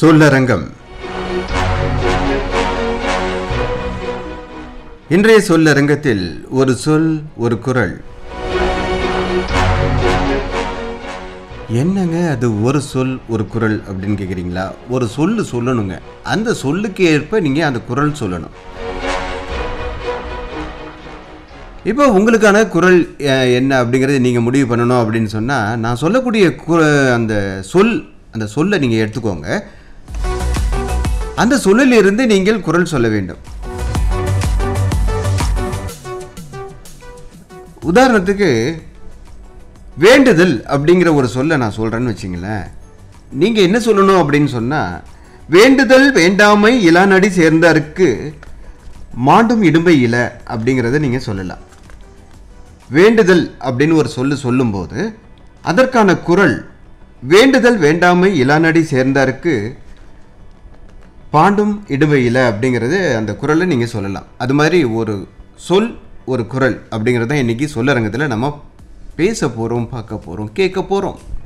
சொல்லரங்கம் இன்றைய சொல்லரங்கத்தில் ஒரு சொல் ஒரு குரல் என்னங்க அது ஒரு சொல் ஒரு குரல் அப்படின்னு கேட்குறீங்களா ஒரு சொல்லு சொல்லணுங்க அந்த சொல்லுக்கு ஏற்ப நீங்கள் அந்த குரல் சொல்லணும் இப்போ உங்களுக்கான குரல் அஹ், என்ன அப்படிங்கிறத நீங்கள் முடிவு பண்ணணும் அப்படின்னு சொன்னால் நான் சொல்லக்கூடிய கு அந்த சொல் அந்த சொல்லை நீங்கள் எடுத்துக்கோங்க அந்த சொல்லிலிருந்து நீங்கள் குரல் சொல்ல வேண்டும் உதாரணத்துக்கு வேண்டுதல் அப்படிங்கிற ஒரு சொல்லை நான் சொல்கிறேன்னு வச்சிங்களேன் நீங்கள் என்ன சொல்லணும் அப்படின்னு சொன்னால் வேண்டுதல் வேண்டாமை இளாநடி சேர்ந்தாருக்கு மாண்டும் இடும்பை இல அப்படிங்கிறத நீங்கள் சொல்லலாம் வேண்டுதல் அப்படின்னு ஒரு சொல்லு சொல்லும்போது அதற்கான குரல் வேண்டுதல் வேண்டாமை இளாநடி சேர்ந்தாருக்கு பாண்டும் இடுவையில் அப்படிங்கிறது அந்த குரலை நீங்கள் சொல்லலாம் அது மாதிரி ஒரு சொல் ஒரு குரல் அப்படிங்கிறத இன்றைக்கி சொல்லரங்கத்தில் நம்ம பேச போகிறோம் பார்க்க போகிறோம் கேட்க போகிறோம்